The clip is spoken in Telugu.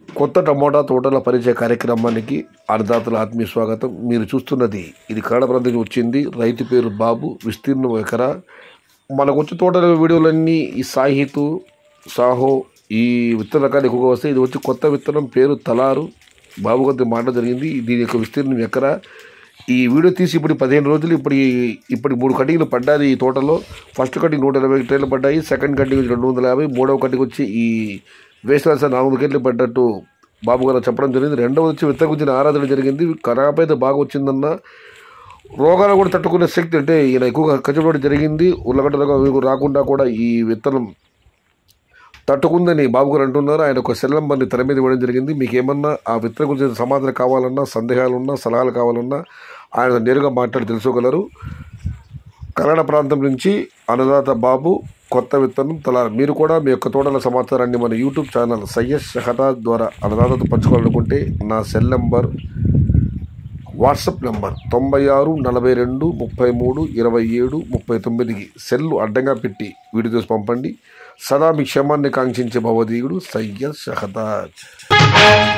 కొత్త టమోటా తోటల పరిచయ కార్యక్రమానికి అన్నదాతల ఆత్మీయ స్వాగతం మీరు చూస్తున్నది ఇది కన్నడ ప్రాంతం నుంచి వచ్చింది రైతు పేరు బాబు విస్తీర్ణం ఎకరా మనకు వచ్చే తోటల వీడియోలన్నీ ఈ సాహితు సాహో ఈ విత్తన రకాలు ఎక్కువగా వస్తాయి ఇది వచ్చి కొత్త విత్తనం పేరు తలారు బాబు కొద్ది మాట జరిగింది దీని యొక్క విస్తీర్ణం ఎకరా ఈ వీడియో తీసి ఇప్పుడు పదిహేను రోజులు ఇప్పుడు ఈ- ఇప్పుడు మూడు కటింగ్లు పడ్డాది ఈ తోటలో ఫస్ట్ కటింగ్ నూట ఇరవై ట్రైన్లు పడ్డాయి సెకండ్ కటింగ్ వచ్చి రెండు వందల యాభై మూడవ కటింగ్ వచ్చి ఈ వేసిన నాలుగు గంటలు పడ్డట్టు బాబు గారు చెప్పడం జరిగింది రెండవది వచ్చి విత్తన గురించి ఆరాధన జరిగింది ఖరాబ్ అయితే బాగా వచ్చిందన్న రోగాలు కూడా తట్టుకునే శక్తి అంటే ఈయన ఎక్కువగా కష్టపడి జరిగింది ఉల్లగడ్డ రోగం అవి కూడా రాకుండా కూడా ఈ విత్తనం తట్టుకుందని బాబు గారు అంటున్నారు ఆయన ఒక సెల్ నంబర్ని తెర మీద ఇవ్వడం జరిగింది మీకు ఏమన్నా ఆ విత్తనం గురించి సమాధానం కావాలన్నా సందేహాలున్నా సలహాలు కావాలన్నా ఆయన నేరుగా మాట్లాడి తెలుసుకోగలరు కన్నడ ప్రాంతం నుంచి అన్నదాత బాబు కొత్త విత్తనం తల మీరు కూడా మీ యొక్క తోటల సమాచారాన్ని మన యూట్యూబ్ ఛానల్ సయ్యద్ షహదా ద్వారా అన్నదాతతో పంచుకోవాలనుకుంటే నా సెల్ నంబర్ వాట్సాప్ నెంబర్ తొంభై ఆరు నలభై రెండు ముప్పై మూడు ఇరవై ఏడు ముప్పై తొమ్మిదికి సెల్లు అడ్డంగా పెట్టి వీడియో తీసి పంపండి సదా మీ క్షమాన్ని కాంక్షించే భవదీయుడు సయ్యద్ షహదాజ్